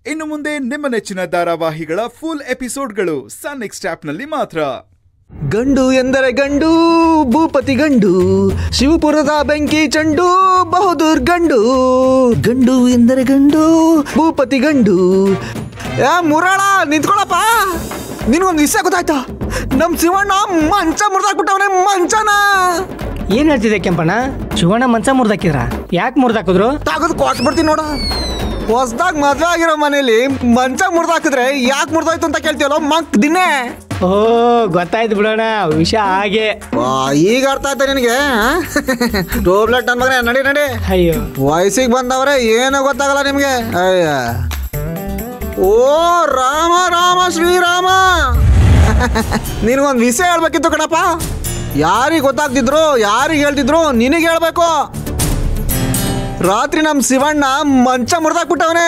ಇನ್ನು ಮುಂದೆ ನಿಮ್ಮ ನೆಚ್ಚಿನ ಧಾರಾವಾಹಿಗಳ ಫುಲ್ ಎಪಿಸೋಡ್ಗಳು ಸನ್ ನೆಕ್ಸ್ಟ್ ಆಪ್ನಲ್ಲಿ ಮಾತ್ರ ಗಂಡು ಎಂದರೆ ಗಂಡು ಭೂಪತಿ ಗಂಡು ಶಿವಪುರದ ಬೆಂಕಿ ಚಂಡು ಬಹುದೂರ್ ಗಂಡು ಗಂಡು ಎಂದರೆ ಗಂಡು ಭೂಪತಿ ಗಂಡು ಏ ಮುರಾಳ ನಿಂತ್ಕೊಳಪ್ಪ ನಿನ್ಗೊಂದು ವಿಷಯ ಗೊತ್ತಾಯ್ತಾ ನಮ್ ಶಿವಣ್ಣ ಮಂಚ ಮುರಿದಾಕ್ಬಿಟ್ಟವನೇ ಮಂಚನ ಏನ್ ಹೇಳ್ತಿದೆ ಕೆಂಪಣ್ಣ ಶಿವಣ್ಣ ಮಂಚ ಮುರ್ದಾಕಿದ್ರ ಯಾಕೆ ಮುರ್ದಾಕಿದ್ರು ತಾಗದ್ ಕೊಟ್ಬಿಡ್ತೀನಿ ನೋಡ ಹೊಸ್ದಾಗ್ ಮದ್ವೆ ಆಗಿರೋ ಮನೇಲಿ ಮಂಚ ಮುರಿದಾಕಿದ್ರೆ ಯಾಕೆ ಮುರಿದೋಯ್ತು ಅಂತ ಕೇಳ್ತೀವಲ್ಲ ಮಕ್ ದಿನೇ ಓ ಗೊತ್ತಾಯ್ತು ಬಿಡೋಣ ವಿಷಯ ಹಾಗೆ ವಾ, ಈಗ ಅರ್ಥ ಆಯ್ತಾ ನಿನಗೆ ಟೂಬ್ಲೆಟ್ ನನ್ ಮಗನೇ ನಡಿ ನಡಿ ಅಯ್ಯೋ ವಯಸ್ಸಿಗೆ ಬಂದವ್ರೆ ಏನು ಗೊತ್ತಾಗಲ್ಲ ನಿಮ್ಗೆ ಅಯ್ಯ ಓ ರಾಮ ರಾಮ ಶ್ರೀರಾಮ ನಿನಗೊಂದು ವಿಷಯ ಹೇಳ್ಬೇಕಿತ್ತು ಕಣಪ್ಪ ಯಾರಿಗೆ ಗೊತ್ತಾಗ್ತಿದ್ರು ಯಾರಿಗೆ ಹೇಳ್ತಿದ್ರು ನಿನಗೆ ಹೇಳ್ಬೇಕು ರಾತ್ರಿ ನಮ್ಮ ಶಿವಣ್ಣ ಮಂಚ ಮುರಿದಾಕ್ಬಿಟ್ಟವನೇ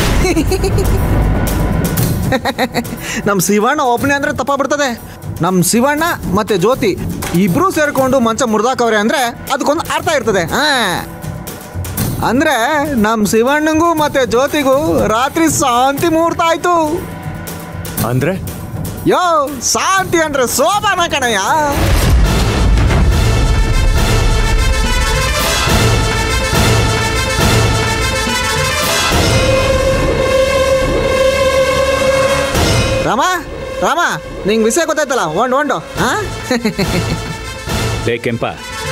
ನಮ್ಮ ಶಿವಣ್ಣ ಒಬ್ಬನೇ ಅಂದ್ರೆ ತಪ್ಪಾಗ್ಬಿಡ್ತದೆ ನಮ್ಮ ಶಿವಣ್ಣ ಮತ್ತೆ ಜ್ಯೋತಿ ಇಬ್ರು ಸೇರ್ಕೊಂಡು ಮಂಚ ಮುರಿದಾಕವ್ರೆ ಅಂದ್ರೆ ಅದಕ್ಕೊಂದು ಅರ್ಥ ಇರ್ತದೆ ಹಾ ಅಂದ್ರೆ ನಮ್ಮ ಶಿವಣ್ಣಂಗೂ ಮತ್ತೆ ಜ್ಯೋತಿಗೂ ರಾತ್ರಿ ಶಾಂತಿ ಮುಹೂರ್ತ ಆಯ್ತು ಅಂದ್ರೆ ಯೋ ಶಾಂತಿ ಅಂದ್ರೆ ಸೋಪಾನ ಕಣಯ್ಯ ರಾಮ ರಾಮ ನಿಂಗೆ ವಿಷಯ ಗೊತ್ತಾಯ್ತಲ್ಲ ಒಂಡು ಒಂಡು ಹಾ ಲೇ ಕೆಂಪ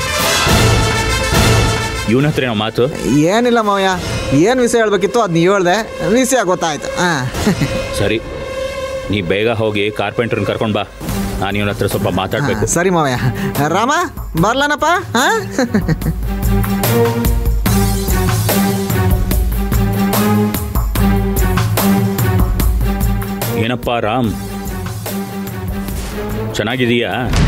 ಇವನ ಹತ್ರ ಏನೋ ಮಾತು ಏನಿಲ್ಲ ಮಾವಯ್ಯ ಏನು ವಿಷಯ ಹೇಳ್ಬೇಕಿತ್ತು ಅದು ನೀವು ಹೇಳ್ದೆ ವಿಷಯ ಗೊತ್ತಾಯ್ತು ಹಾಂ ಸರಿ ನೀ ಬೇಗ ಹೋಗಿ ಕಾರ್ಪೆಂಟ್ರನ್ನ ಕರ್ಕೊಂಡು ಬಾ ನಾನು ಇವನ ಹತ್ರ ಸ್ವಲ್ಪ ಮಾತಾಡಬೇಕು ಸರಿ ಮಾವಯ್ಯ ರಾಮ ಬರ್ಲನಪ್ಪ ಹಾಂ ಏನಪ್ಪ ರಾಮ್ ಚೆನ್ನಾಗಿದೀಯಾ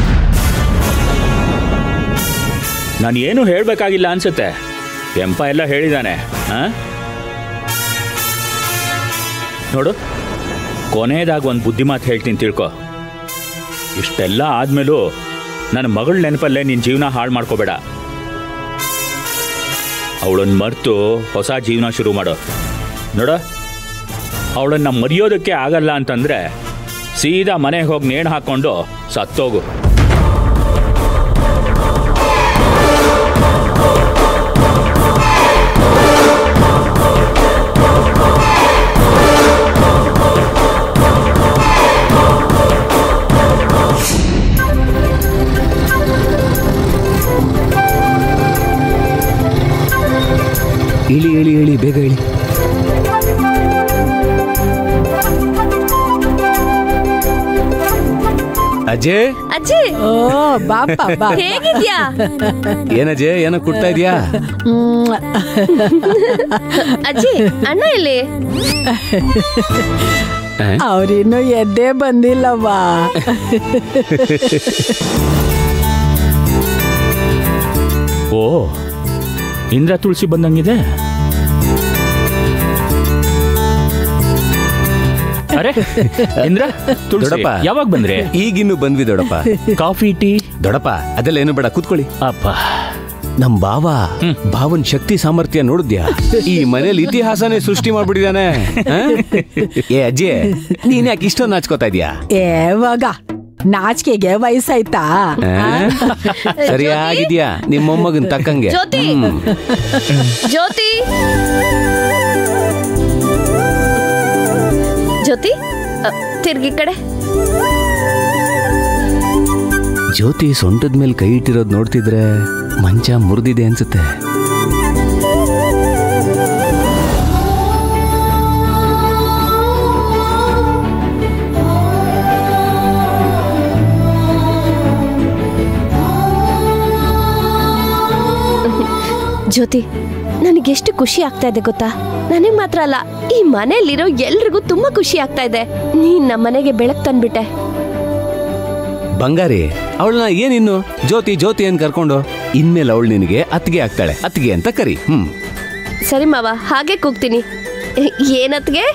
ನಾನು ಏನು ಹೇಳಬೇಕಾಗಿಲ್ಲ ಅನ್ಸುತ್ತೆ ಕೆಂಪ ಎಲ್ಲ ಹೇಳಿದಾನೆ ಆ? ನೋಡು ಕೊನೆಯದಾಗಿ ಒಂದು ಬುದ್ಧಿ ಮಾತು ಹೇಳ್ತೀನಿ ತಿಳ್ಕೊ ಇಷ್ಟೆಲ್ಲ ಆದ್ಮೇಲೂ ನನ್ನ ಮಗಳ ನೆನಪಲ್ಲೇ ನಿನ್ನ ಜೀವನ ಹಾಳು ಮಾಡ್ಕೋಬೇಡ ಅವಳನ್ನು ಮರೆತು ಹೊಸ ಜೀವನ ಶುರು ಮಾಡೋ ನೋಡ ಅವಳನ್ನು ಮರೆಯೋದಕ್ಕೆ ಆಗಲ್ಲ ಅಂತಂದ್ರೆ ಸೀದಾ ಮನೆಗೆ ಹೋಗಿ ನೇಣು ಹಾಕ್ಕೊಂಡು ಸತ್ತೋಗು ಇಳಿ ಇಳಿ ಇಳಿ ಬೇಗ ಇಳಿ ಅಜಯ್ ಅಜ್ಜಿ ಓ ಬಾಪ ಬಾ ಹೇಗಿದ್ಯಾ ಏನಜಯ್ ಏನೋ ಕುಟ್ತಾ ಇದೀಯಾ ಮ್ಮ್. ಅಜ್ಜಿ ಅಣ್ಣ ಎಲ್ಲಿ ಅವ್ರಿನ್ನೂ ಎದ್ದೇ ಬಂದಿಲ್ಲವ್ವಾ ಓ ಇಂದ್ರ ತುಳಸಿ ಬಂದಂಗಿದೆ ಅರೆ ಇಂದ್ರ ತುಳಸಿ ದೊಡ್ಡಪ್ಪ. ಯಾವಾಗ ಬಂದ್ರಿ ಈಗಿನ್ನು ಬಂದ್ವಿ ದೊಡಪ್ಪ ಕಾಫಿ ಟೀ ದೊಡಪ್ಪ ಅದೆಲ್ಲ ಏನು ಬೇಡ ಕೂತ್ಕೊಳ್ಳಿ ಅಪ್ಪ ನಮ್ ಬಾವ ಭಾವನ್ ಶಕ್ತಿ ಸಾಮರ್ಥ್ಯ ನೋಡಿದ್ಯಾ ಈ ಮನೇಲಿ ಇತಿಹಾಸನೇ ಸೃಷ್ಟಿ ಮಾಡ್ಬಿಟ್ಟಿದಾನೆ ಆ? ಏ ಅಜ್ಜಿ ನೀನ್ ಯಾಕೆ ಇಷ್ಟೊಂದು ನಾಚ್ಕೋತಾ ಇದೀಯಾ ಏವಾಗ ನಾಚಿಕೆಗೆ ವಯಸ್ಸಾಯ್ತಾ ಆ? ಸರಿಯಾಗಿದ್ಯಾ ನಿಮ್ಮ ಮೊಮ್ಮಗನ್ ತಕ್ಕಂಗೆ ಜ್ಯೋತಿ. ಹ್ಮ್. ಜ್ಯೋತಿ ಜ್ಯೋತಿ ಅ, ತಿರ್ಗಿ ಈ ಕಡೆ ಜ್ಯೋತಿ ಸೊಂಟದ ಮೇಲೆ ಕೈ ಇಟ್ಟಿರೋದ್ ನೋಡ್ತಿದ್ರೆ ಮಂಚ ಮುರಿದಿದೆ ಅನ್ಸುತ್ತೆ ಜ್ಯೋತಿ ನನಗೆಷ್ಟು ಖುಷಿ ಆಗ್ತಾ ಇದೆ ಗೊತ್ತಾ ನನಗೆ ಮಾತ್ರ ಅಲ್ಲ ಈ ಮನೆಯಲ್ಲಿರೋ ಎಲ್ರಿಗೂ ತುಂಬಾ ಖುಷಿ ಆಗ್ತಾ ಇದೆ ನೀನ್ ನಮ್ಮ ಮನೆಗೆ ಬೆಳಕು ತಂದ್ಬಿಟ್ಟೆ ಬಂಗಾರಿ ಅವಳನ್ನ ಏನಿನ್ನು ಜ್ಯೋತಿ ಜ್ಯೋತಿ ಅಂತ ಕರ್ಕೊಂಡು ಇನ್ಮೇಲೆ ಅವಳು ನಿನಗೆ ಅತ್ತಿಗೆ ಆಗ್ತಾಳೆ ಅತ್ತಿಗೆ ಅಂತ ಕರಿ ಹ್ಮ್ ಸರಿ ಮಾವ ಹಾಗೆ ಕೂಗ್ತೀನಿ ಏನತ್ಗೆ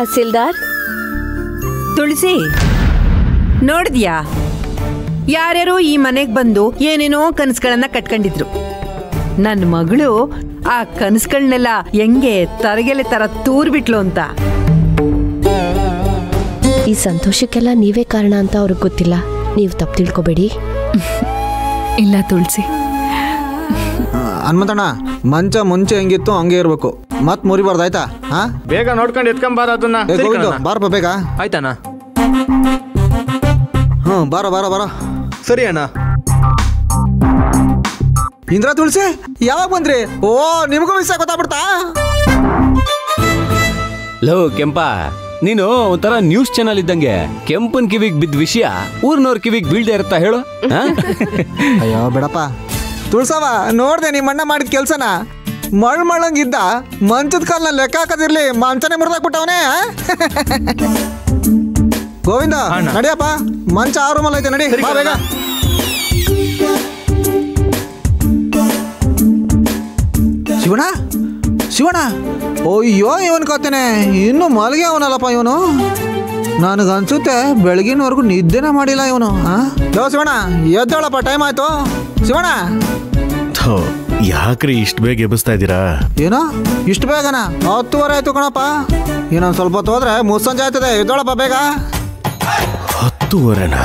ತಹಸೀಲ್ದಾರ್ ತುಳಸಿ ನೋಡಿದ್ಯಾ ಯಾರ್ಯಾರೋ ಈ ಮನೆಗೆ ಬಂದು ಏನೇನೋ ಕನಸುಗಳನ್ನ ಕಟ್ಕೊಂಡಿದ್ರು ನನ್ನ ಮಗಳು ಆ ಕನಸುಗಳನ್ನೆಲ್ಲ ಹೆಂಗೆ ತರಗೆಲೆ ತರ ತೂರ್ಬಿಟ್ಲು ಅಂತ ಈ ಸಂತೋಷಕ್ಕೆಲ್ಲ ನೀವೇ ಕಾರಣ ಅಂತ ಅವ್ರಿಗೆ ಗೊತ್ತಿಲ್ಲ ನೀವು ತಪ್ಪು ತಿಳ್ಕೊಬೇಡಿ ಇಲ್ಲ ತುಳಸಿ ಹನುಮಂತಣ್ಣ ಮಂಚ ಮುಂಚೆ ಹೆಂಗಿತ್ತು ಹಂಗೆ ಇರ್ಬೇಕು ಮತ್ ಮುರಿಬಾರ್ದು ಆಯ್ತಾ ಹಾ ಬೇಗ ನೋಡ್ಕೊಂಡು ಎತ್ಕೊಂಬಾರ ಅದನ್ನ ಏ ಗೋವಿಂದು ಬಾರಪ್ಪ ಬೇಗ ಆಯ್ತಣ್ಣ ಹ್ಞೂ ಬಾರ ಬಾರ ಬಾರ ಸರಿ ಅಣ್ಣ ಇಂದ್ರ ತುಳಸಿ ಯಾವಾಗ ಬಂದ್ರಿ ಓ ನಿಮಗೂ ವಿಷಯ ಗೊತ್ತಾಗ್ಬಿಡ್ತಾ ಲೋ ಕೆಂಪ ನೀನು ಒಂಥರ ನ್ಯೂಸ್ ಚಾನಲ್ ಇದ್ದಂಗೆ ಕೆಂಪನ್ ಕಿವಿಗ್ ಬಿದ್ದ ವಿಷಯ ಊರ್ನವ್ರ ಕಿವಿಗ್ ಬೀಳ್ದೆ ಇರುತ್ತಾ ಹೇಳು ಆ? ಅಯ್ಯೋ ಬೇಡಪ್ಪ ತುಳ್ಸವ ನೋಡ್ದೆ ನಿಮ್ಮ ಅಣ್ಣ ಮಾಡಿದ ಕೆಲ್ಸನ ಮಳ್ ಮಳಂಗಿದ್ದ ಮಂಚದ ಕಾಲ್ನ ಲೆಕ್ಕ ಹಾಕದಿರ್ಲಿ ಮಂಚನೆ ಮುರಿದಾಕ್ಬಿಟ್ಟವನೇ ಗೋವಿಂದ ಅಣ್ಣ. ನಡಿಯಪ್ಪ ಮಂಚ ಆ ರೂಮಲ್ಲಿ ಐತೆ ನಡಿ ಬಾ ಬೇಗ ಶಿವಣ್ಣ ಶಿವಣ್ಣ ಅಯ್ಯೋ ಇವನ್ ಕತ್ತೇನೆ ಇನ್ನು ಮಲಗಿ ಅವನಲ್ಲಪ್ಪ ಇವನು ನನಗನ್ಸುತ್ತೆ ಬೆಳಗಿನವರೆಗೂ ನಿದ್ದೆನೇ ಮಾಡಿಲ್ಲ ಇವನು ಯೋ ಶಿವಣ್ಣ ಎದ್ದೇಳಪ್ಪ ಟೈಮ್ ಆಯ್ತು ಶಿವಣ್ಣ ಥೋ ಯಾಕ್ರಿ ಇಷ್ಟು ಬೇಗ ಎಬ್ಬಿಸ್ತಾ ಇದ್ದೀರಾ ಏನೋ ಇಷ್ಟು ಬೇಗನ ಹತ್ತುವರೆ ಆಯ್ತು ಕಣಪ್ಪ ಇನ್ನೊಂದು ಸ್ವಲ್ಪ ಹೊತ್ತು ಹೋದ್ರೆ ಮುಸ್ಸಂಜೆ ಆಯ್ತದೆ ಎದ್ದೇಳಪ್ಪ ಬೇಗ ಹತ್ತುವರೆನಾ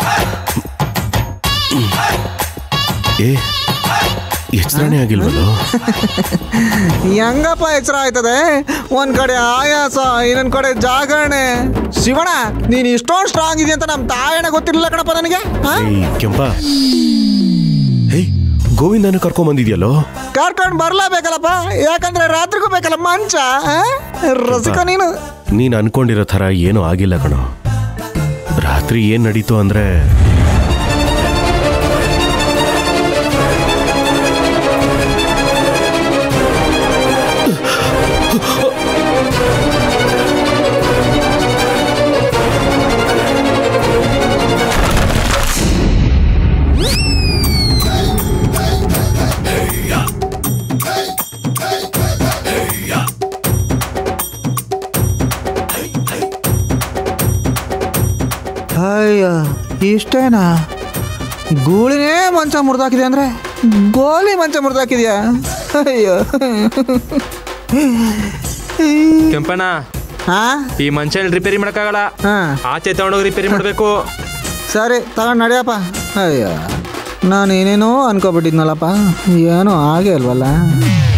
ಏ ಎಚ್ಚರಣೆ ಆಗಿಲ್ವಲ್ಲೋ ಹೆಂಗಪ್ಪ ಎಚ್ಚರ ಆಯ್ತದೆ ಒಂದ್ ಕಡೆ ಆಯಾಸ ಇನ್ನೊಂದ್ ಕಡೆ ಜಾಗರಣೆ ಶಿವಣ್ಣ ನೀನ್ ಇಷ್ಟೊಂದು ಸ್ಟ್ರಾಂಗ್ ಇದೆಯಾ ಅಂತ ನಮ್ ತಾಯಣ್ಣ ಗೊತ್ತಿರಲಿಲ್ಲ ಕಣಪ್ಪ ನನಗೆ ಹಾ? ಏಯ್ ಕೆಂಪ ಹೇಯ್ ಗೋವಿಂದನ ಕರ್ಕೊಂಬಂದಿದ್ಯಲ್ಲೋ ಕರ್ಕೊಂಡ್ ಬರ್ಲೇಬೇಕಲ್ಲಪ್ಪ ಯಾಕಂದ್ರೆ ರಾತ್ರಿಗೂ ಬೇಕಲ್ಲ ಮಂಚ ಆ? ರಸಿಕ ನೀನು ನೀನ್ ಅನ್ಕೊಂಡಿರೋ ಥರ ಏನೂ ಆಗಿಲ್ಲ ಕಣೋ ರಾತ್ರಿ ಏನ್ ನಡೀತು ಅಂದ್ರೆ ಅಯ್ಯ ಇಷ್ಟೇನಾ ಗೂಳಿನೇ ಮಂಚ ಮುರಿದಾಕಿದೆ ಅಂದ್ರೆ ಗೋಲಿ ಮಂಚ ಮುರಿದಾಕಿದ್ಯಾ ಅಯ್ಯೋ ಕೆಂಪಣ್ಣ ಹಾ ಈ ಮಂಚ ರಿಪೇರಿ ಮಾಡಕ್ಕಾಗಲ್ಲ ಹಾ ಆಚೆ ತಗೊಂಡೋಗಿ ರಿಪೇರಿ ಮಾಡಬೇಕು ಸರಿ ತಗೊಂಡು ನಡಿಯಪ್ಪ ಅಯ್ಯ ನಾನು ಏನೇನೋ ಅನ್ಕೊಬಿಟ್ಟಿದ್ನಲ್ಲಪ್ಪ ಏನೂ ಆಗೇ ಇಲ್ವಲ್ಲ